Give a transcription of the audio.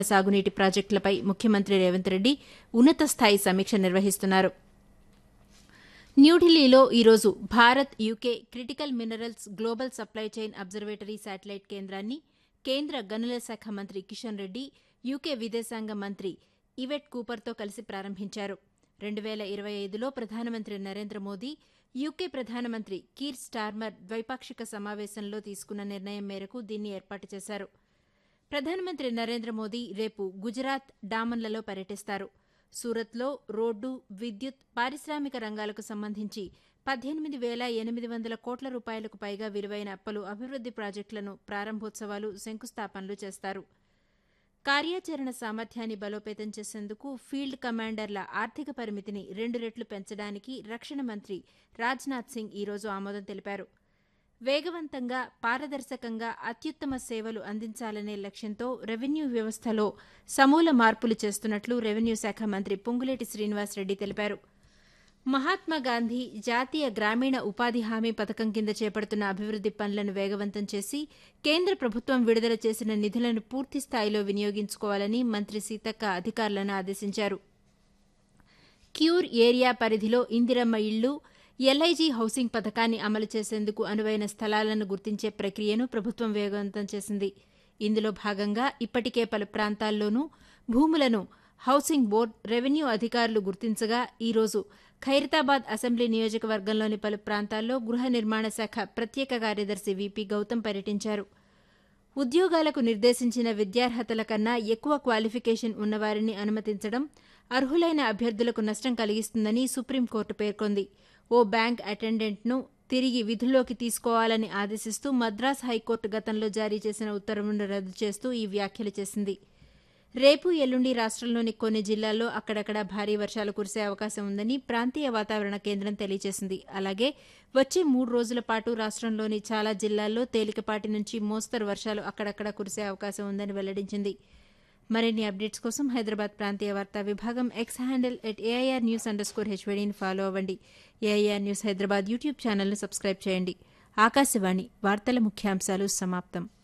సాగునీటి ప్రాజెక్టులపై ముఖ్యమంత్రి రేవంత్ రెడ్డి ఉన్నత స్థాయి సమీక్ష నిర్వహిస్తున్నారు న్యూఢిల్లీలో ఈరోజు Bharat UK critical minerals global supply chain observatory satellite కేంద్రాన్ని కేంద్ర గనుల శాఖ మంత్రి కిషన్ రెడ్డి యూకే విదేశాంగ మంత్రి ఇవెట్ కూపర్తో కలిసి ప్రారంభించారు రెండు వేల ఇరవై ఐదులో ప్రధానమంత్రి నరేంద్ర మోదీ యూకే ప్రధానమంత్రి కీర్ స్టార్మర్ ద్వైపాక్షిక సమావేశంలో తీసుకున్న నిర్ణయం మేరకు దీన్ని ఏర్పాటు చేశారు ప్రధానమంత్రి నరేంద్ర మోదీ రేపు గుజరాత్ డామన్లలో పర్యటిస్తారు సూరత్లో రోడ్డు విద్యుత్ పారిశ్రామిక రంగాలకు సంబంధించి పద్దెనిమిది వేల ఎనిమిది వందల కోట్ల రూపాయలకు పైగా విలువైన పలు అభివృద్ది ప్రాజెక్టులను ప్రారంభోత్సవాలు శంకుస్థాపనలు చేస్తారు కార్యాచరణ సామర్థ్యాన్ని బలోపేతం చేసేందుకు ఫీల్డ్ కమాండర్ల ఆర్థిక పరిమితిని రెండు రెట్లు పెంచడానికి రక్షణ మంత్రి రాజ్నాథ్ సింగ్ ఈరోజు ఆమోదం తెలిపారు వేగవంతంగా పారదర్శకంగా అత్యుత్తమ సేవలు అందించాలనే లక్ష్యంతో రెవెన్యూ వ్యవస్థలో సమూల మార్పులు చేస్తున్నట్లు రెవెన్యూ శాఖ మంత్రి పొంగులేటి శ్రీనివాసరెడ్డి తెలిపారు మహాత్మాగాంధీ జాతీయ గ్రామీణ ఉపాధి హామీ పథకం కింద చేపడుతున్న అభివృద్ది పనులను వేగవంతం చేసి కేంద్ర ప్రభుత్వం విడుదల చేసిన నిధులను పూర్తి స్థాయిలో వినియోగించుకోవాలని మంత్రి సీతక్క అధికారులను ఆదేశించారు క్యూర్ ఏరియా పరిధిలో ఇందిరమ్మ ఇళ్లు ఎల్ఐజీ హౌసింగ్ పథకాన్ని అమలు చేసేందుకు అనువైన స్థలాలను గుర్తించే ప్రక్రియను ప్రభుత్వం వేగవంతం చేసింది ఇందులో భాగంగా ఇప్పటికే పలు ప్రాంతాల్లోనూ భూములను హౌసింగ్ బోర్డు రెవెన్యూ అధికారులు గుర్తించగా ఈరోజు ఖైరతాబాద్ అసెంబ్లీ నియోజకవర్గంలోని పలు ప్రాంతాల్లో గృహ నిర్మాణ శాఖ ప్రత్యేక కార్యదర్శి వీపీ గౌతమ్ పర్యటించారు ఉద్యోగాలకు నిర్దేశించిన విద్యార్హతల కన్నా ఎక్కువ క్వాలిఫికేషన్ ఉన్నవారిని అనుమతించడం అర్హులైన అభ్యర్థులకు నష్టం కలిగిస్తుందని సుప్రీంకోర్టు పేర్కొంది ఓ బ్యాంక్ అటెండెంట్ను తిరిగి విధుల్లోకి తీసుకోవాలని ఆదేశిస్తూ మద్రాస్ హైకోర్టు గతంలో జారీ చేసిన ఉత్తర్వును రద్దు చేస్తూ ఈ వ్యాఖ్యలు చేసింది రేపు ఎల్లుండి రాష్ట్రంలోని కొన్ని జిల్లాల్లో అక్కడక్కడ భారీ వర్షాలు కురిసే అవకాశం ఉందని ప్రాంతీయ వాతావరణ కేంద్రం తెలియజేసింది అలాగే వచ్చే మూడు రోజుల పాటు రాష్ట్రంలోని చాలా జిల్లాల్లో తేలికపాటి నుంచి మోస్తరు వర్షాలు అక్కడక్కడ కురిసే అవకాశం ఉందని వెల్లడించింది మరిన్ని అప్డేట్స్ కోసం హైదరాబాద్ ప్రాంతీయ వార్తా విభాగం X handle at AIR news underscore హెచ్వీడీని ఫాలో అవ్వండి ఏఐఆర్ న్యూస్ హైదరాబాద్ యూట్యూబ్ ఛానల్ను సబ్స్క్రైబ్ చేయండి ఆకాశవాణి వార్తల ముఖ్యాంశాలు సమాప్తం